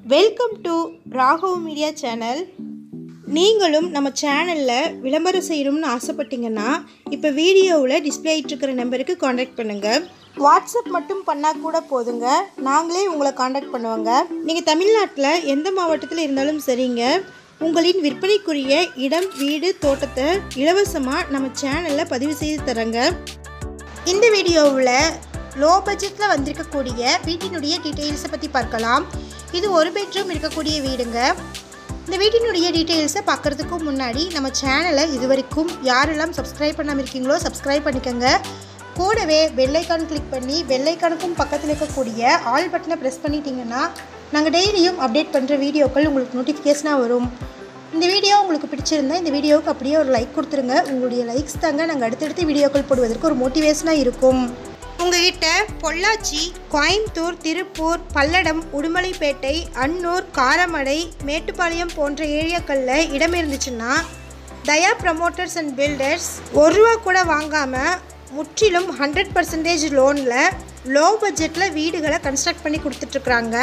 welcome to Raghav media channel நீங்களும் நம்ம சேனலில் விளம்பரம் செய்யணும்னு ஆசைப்பட்டீங்கன்னா இப்போ வீடியோவில் டிஸ்பிளே ஆகிட்டுருக்கிற நம்பருக்கு காண்டாக்ட் பண்ணுங்கள் வாட்ஸ்அப் மட்டும் பண்ணால் கூட போதுங்க நாங்களே உங்களை காண்டாக்ட் பண்ணுவோங்க நீங்கள் தமிழ்நாட்டில் எந்த மாவட்டத்தில் இருந்தாலும் சரிங்க உங்களின் விற்பனைக்குரிய இடம் வீடு தோட்டத்தை இலவசமாக நம்ம சேனலில் பதிவு செய்து தரங்க இந்த வீடியோவில் லோ பட்ஜெட்டில் வந்திருக்கக்கூடிய வீட்டினுடைய டீட்டெயில்ஸை பற்றி பார்க்கலாம் இது ஒரு பெட்ரூம் இருக்கக்கூடிய வீடுங்க இந்த வீட்டினுடைய டீட்டெயில்ஸை பார்க்குறதுக்கு முன்னாடி நம்ம சேனலை இது வரைக்கும் யாரெல்லாம் சப்ஸ்கிரைப் பண்ணாமல் இருக்கீங்களோ சப்ஸ்கிரைப் பண்ணிக்கோங்க கூடவே பெல்லைக்கான் கிளிக் பண்ணி பெல்லைக்கானுக்கும் பக்கத்தில் இருக்கக்கூடிய ஆல் பட்டனை ப்ரெஸ் பண்ணிட்டீங்கன்னா நாங்கள் டெய்லியும் அப்டேட் பண்ணுற வீடியோக்கள் உங்களுக்கு நோட்டிஃபிகேஷனாக வரும் இந்த வீடியோ உங்களுக்கு பிடிச்சிருந்தா இந்த வீடியோவுக்கு அப்படியே ஒரு லைக் கொடுத்துருங்க உங்களுடைய லைக்ஸ் தாங்க நாங்கள் அடுத்தடுத்து வீடியோக்கள் போடுவதற்கு ஒரு மோட்டிவேஷனாக இருக்கும் உங்ககிட்ட பொள்ளாச்சி கோயம்புத்தூர் திருப்பூர் பல்லடம் உடுமலைப்பேட்டை அன்னூர் காரமடை மேட்டுப்பாளையம் போன்ற ஏரியாக்களில் இடம் இருந்துச்சுன்னா தயா ப்ரமோட்டர்ஸ் அண்ட் பில்டர்ஸ் ஒரு ரூபா கூட வாங்காமல் முற்றிலும் ஹண்ட்ரட் பர்சன்டேஜ் லோனில் லோ பட்ஜெட்டில் வீடுகளை கன்ஸ்ட்ரக்ட் பண்ணி கொடுத்துட்ருக்குறாங்க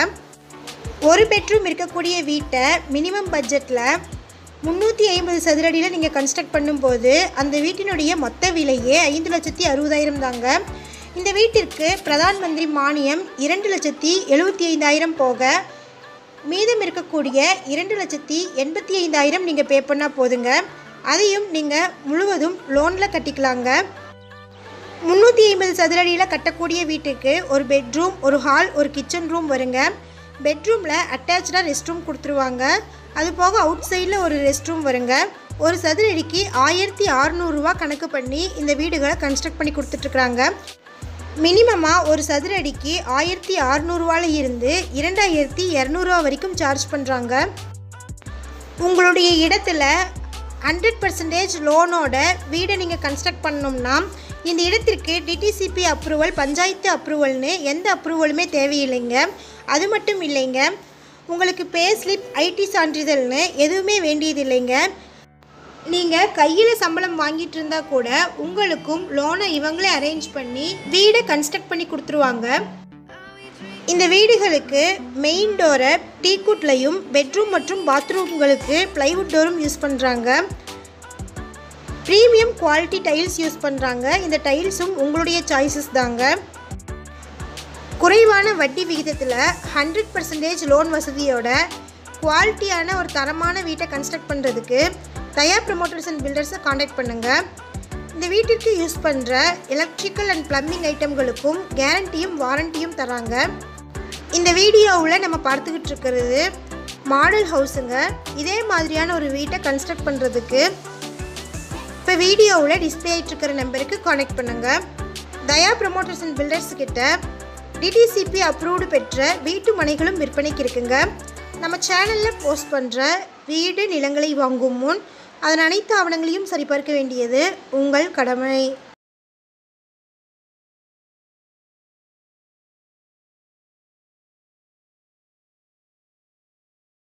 ஒரு பெட்ரூம் இருக்கக்கூடிய வீட்டை மினிமம் பட்ஜெட்டில் முந்நூற்றி ஐம்பது சதுரடியில் நீங்கள் கன்ஸ்ட்ரக்ட் பண்ணும்போது அந்த வீட்டினுடைய மொத்த விலையே ஐந்து லட்சத்தி அறுபதாயிரம் தாங்க இந்த வீட்டிற்கு பிரதான் மந்திரி மானியம் இரண்டு லட்சத்தி எழுபத்தி ஐந்தாயிரம் போக மீதம் இருக்கக்கூடிய இரண்டு லட்சத்தி எண்பத்தி ஐந்தாயிரம் நீங்கள் பே பண்ணால் போதுங்க அதையும் நீங்கள் முழுவதும் லோனில் கட்டிக்கலாங்க முந்நூற்றி ஐம்பது சதுரடியில் கட்டக்கூடிய வீட்டுக்கு ஒரு பெட்ரூம் ஒரு ஹால் ஒரு கிச்சன் ரூம் வருங்க பெட்ரூமில் அட்டாச்சாக ரெஸ்ட் ரூம் கொடுத்துருவாங்க அது போக அவுட் சைடில் ஒரு ரெஸ்ட் ரூம் வருங்க ஒரு சதுரடிக்கு ஆயிரத்தி அறநூறுரூவா கணக்கு பண்ணி இந்த வீடுகளை கன்ஸ்ட்ரக்ட் பண்ணி கொடுத்துட்ருக்குறாங்க மினிமமாக ஒரு சதுர அடிக்கு ஆயிரத்தி அறநூறுவால இருந்து இரண்டாயிரத்தி இரநூறுவா வரைக்கும் சார்ஜ் பண்ணுறாங்க உங்களுடைய இடத்துல ஹண்ட்ரட் பர்சன்டேஜ் லோனோட வீடை நீங்கள் கன்ஸ்ட்ரக்ட் பண்ணணும்னா இந்த இடத்திற்கு டிடிசிபி அப்ரூவல் பஞ்சாயத்து அப்ரூவல்னு எந்த அப்ரூவலுமே தேவையில்லைங்க அது மட்டும் இல்லைங்க உங்களுக்கு பே ஸ்லிப் ஐடி சான்றிதழ்னு எதுவுமே வேண்டியதில்லைங்க நீங்கள் கையில் சம்பளம் வாங்கிட்டு இருந்தால் கூட உங்களுக்கும் லோனை இவங்களே அரேஞ்ச் பண்ணி வீடை கன்ஸ்ட்ரக்ட் பண்ணி கொடுத்துருவாங்க இந்த வீடுகளுக்கு மெயின் டோரை டீக்குட்லையும் பெட்ரூம் மற்றும் பாத்ரூம்களுக்கு ப்ளைவுட் டோரும் யூஸ் பண்ணுறாங்க ப்ரீமியம் குவாலிட்டி டைல்ஸ் யூஸ் பண்ணுறாங்க இந்த டைல்ஸும் உங்களுடைய சாய்ஸஸ் தாங்க குறைவான வட்டி விகிதத்தில் ஹண்ட்ரட் பர்சன்டேஜ் லோன் வசதியோட குவாலிட்டியான ஒரு தரமான வீட்டை கன்ஸ்ட்ரக்ட் பண்ணுறதுக்கு தயா ப்ரமோட்டர்ஸ் அண்ட் பில்டர்ஸை காண்டாக்ட் பண்ணுங்கள் இந்த வீட்டிற்கு யூஸ் பண்ணுற எலக்ட்ரிக்கல் அண்ட் ப்ளம்பிங் ஐட்டம்களுக்கும் கேரண்டியும் வாரண்டியும் தராங்க இந்த வீடியோவில் நம்ம பார்த்துக்கிட்டு இருக்கிறது மாடல் ஹவுஸுங்க இதே மாதிரியான ஒரு வீட்டை கன்ஸ்ட்ரக்ட் பண்ணுறதுக்கு இப்போ வீடியோவில் டிஸ்பிளே ஆகிட்டு இருக்கிற நம்பருக்கு காண்டாக்ட் பண்ணுங்கள் தயா ப்ரமோட்டர்ஸ் அண்ட் பில்டர்ஸ் கிட்ட டிடிசிபி அப்ரூவ்டு பெற்ற வீட்டு மனைகளும் விற்பனைக்கு இருக்குங்க நம்ம சேனலில் போஸ்ட் பண்ணுற வீடு நிலங்களை வாங்கும் முன் அதன் அனைத்து ஆவணங்களையும் சரிபார்க்க வேண்டியது உங்கள் கடமை